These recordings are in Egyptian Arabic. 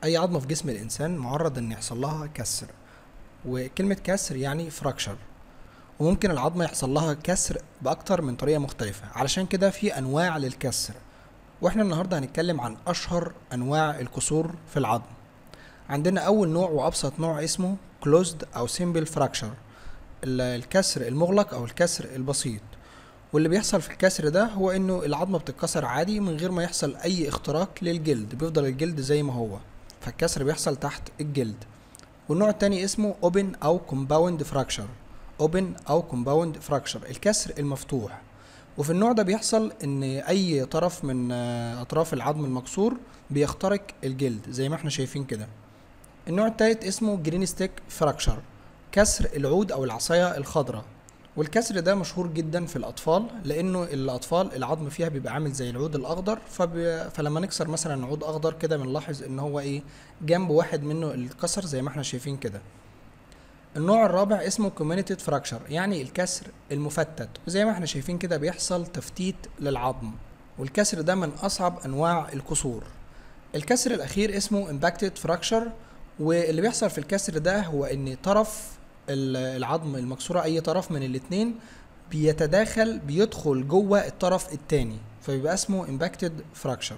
اي عظمه في جسم الانسان معرض ان يحصل لها كسر وكلمه كسر يعني فراكشر وممكن العظمه يحصل لها كسر باكتر من طريقه مختلفه علشان كده في انواع للكسر واحنا النهارده هنتكلم عن اشهر انواع الكسور في العظم عندنا اول نوع وابسط نوع اسمه closed او simple fracture ال- الكسر المغلق او الكسر البسيط واللي بيحصل في الكسر ده هو انه العظمه بتتكسر عادي من غير ما يحصل اي اختراق للجلد بيفضل الجلد زي ما هو فالكسر بيحصل تحت الجلد والنوع التاني اسمه open او compound fracture open او compound fracture الكسر المفتوح وفي النوع ده بيحصل ان اي طرف من آه، اطراف العظم المكسور بيخترق الجلد زي ما احنا شايفين كده النوع التالت اسمه جرين ستيك فراكشر كسر العود او العصايه الخضراء والكسر ده مشهور جدا في الاطفال لانه الاطفال العظم فيها بيبقى عامل زي العود الاخضر فبي... فلما نكسر مثلا عود اخضر كده بنلاحظ ان هو ايه جنب واحد منه الكسر زي ما احنا شايفين كده النوع الرابع اسمه كوميونيتد فراكشر يعني الكسر المفتت وزي ما احنا شايفين كده بيحصل تفتيت للعظم والكسر ده من اصعب انواع الكسور الكسر الاخير اسمه امباكتد فراكشر واللي بيحصل في الكسر ده هو ان طرف ال- العظم المكسوره اي طرف من الاتنين بيتداخل بيدخل جوه الطرف التاني فبيبقى اسمه امباكتد فراكشر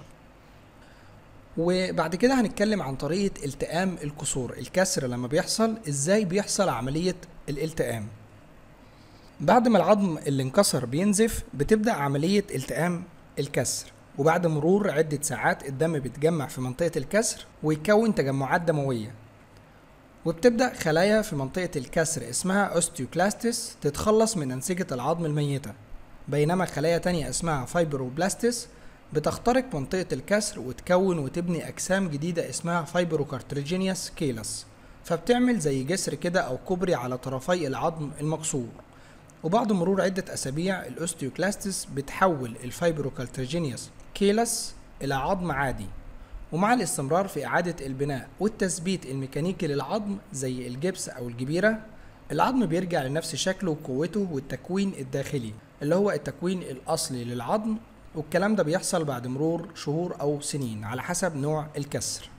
وبعد كده هنتكلم عن طريقة التئام الكسور الكسر لما بيحصل ازاي بيحصل عملية الالتئام بعد ما العظم اللي انكسر بينزف بتبدأ عملية التئام الكسر وبعد مرور عدة ساعات الدم بيتجمع في منطقة الكسر ويكون تجمعات دموية وبتبدأ خلايا في منطقة الكسر اسمها اوستيوكلاستس تتخلص من أنسجة العظم الميتة بينما خلايا تانية اسمها فايبروبلاستس بتخترق منطقة الكسر وتكون وتبني أجسام جديدة اسمها فايبروكارتريجينيوس كيلس فبتعمل زي جسر كده أو كوبري على طرفي العظم المكسور وبعد مرور عدة أسابيع الأوستيوكلاستس بتحول الفايبروكالتريجينيوس كيلس إلى عظم عادي ومع الاستمرار في إعادة البناء والتثبيت الميكانيكي للعظم زي الجبس أو الجبيرة العظم بيرجع لنفس شكله وقوته والتكوين الداخلي اللي هو التكوين الأصلي للعظم والكلام ده بيحصل بعد مرور شهور أو سنين على حسب نوع الكسر